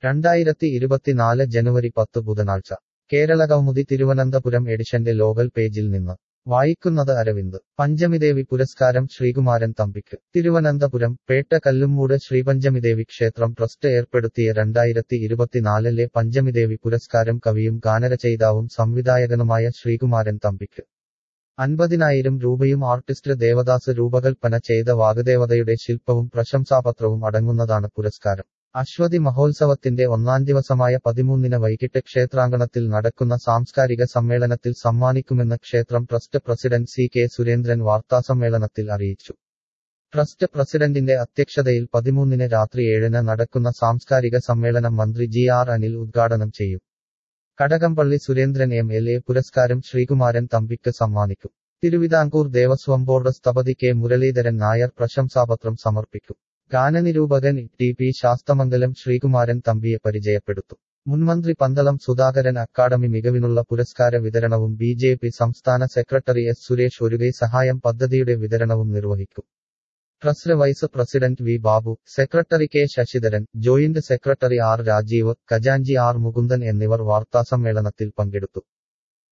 രണ്ടായിരത്തി ഇരുപത്തിനാല് ജനുവരി പത്ത് ബുധനാഴ്ച കേരളകൗമുദി തിരുവനന്തപുരം എഡിഷന്റെ ലോകൽ പേജിൽ നിന്ന് വായിക്കുന്നത് അരവിന്ദ് പഞ്ചമിദേവി പുരസ്കാരം ശ്രീകുമാരൻ തമ്പിക്ക് തിരുവനന്തപുരം പേട്ട കല്ലുമ്മൂട് ശ്രീപഞ്ചമിദേവി ക്ഷേത്രം ട്രസ്റ്റ് ഏർപ്പെടുത്തിയ രണ്ടായിരത്തി ഇരുപത്തിനാലിലെ പഞ്ചമിദേവി പുരസ്കാരം കവിയും ഗാനരചയിതാവും സംവിധായകനുമായ ശ്രീകുമാരൻ തമ്പിക്ക് അൻപതിനായിരം രൂപയും ആർട്ടിസ്റ്റ് ദേവദാസ് രൂപകൽപ്പന ചെയ്ത വാഗ്ദേവതയുടെ ശില്പവും പ്രശംസാപത്രവും അടങ്ങുന്നതാണ് പുരസ്കാരം അശ്വതി മഹോത്സവത്തിന്റെ ഒന്നാം ദിവസമായ പതിമൂന്നിന് വൈകിട്ട് ക്ഷേത്രാങ്കണത്തിൽ നടക്കുന്ന സാംസ്കാരിക സമ്മേളനത്തിൽ സമ്മാനിക്കുമെന്ന് ക്ഷേത്രം trust president C K Surendran വാർത്താസമ്മേളനത്തിൽ അറിയിച്ചു ട്രസ്റ്റ് പ്രസിഡന്റിന്റെ അധ്യക്ഷതയിൽ പതിമൂന്നിന് രാത്രി ഏഴിന് നടക്കുന്ന സാംസ്കാരിക സമ്മേളനം മന്ത്രി ജി ആർ അനിൽ ഉദ്ഘാടനം ചെയ്യും Kadakampally Surendran M L A പുരസ്കാരം ശ്രീകുമാരൻ തമ്പിക്ക് സമ്മാനിക്കും തിരുവിതാംകൂർ ദേവസ്വം ബോർഡ് സ്ഥപതി കെ മുരളീധരൻ നായർ പ്രശംസാപത്രം സമർപ്പിക്കും ഗാനനിരൂപകൻ ടി പി ശാസ്തമംഗലം ശ്രീകുമാരൻ തമ്പിയെ പരിചയപ്പെടുത്തും മുൻമന്ത്രി പന്തളം സുധാകരൻ അക്കാദമി മികവിനുള്ള പുരസ്കാര വിതരണവും ബി ജെ പി സംസ്ഥാന സെക്രട്ടറി എസ് സുരേഷ് ഒരുകൈ സഹായം പദ്ധതിയുടെ വിതരണവും നിർവഹിക്കും trust vice president V Babu secretary K Sasidharan joint secretary R Rajeev ഖജാൻജി ആർ മുകുന്ദൻ എന്നിവർ വാർത്താസമ്മേളനത്തിൽ പങ്കെടുത്തു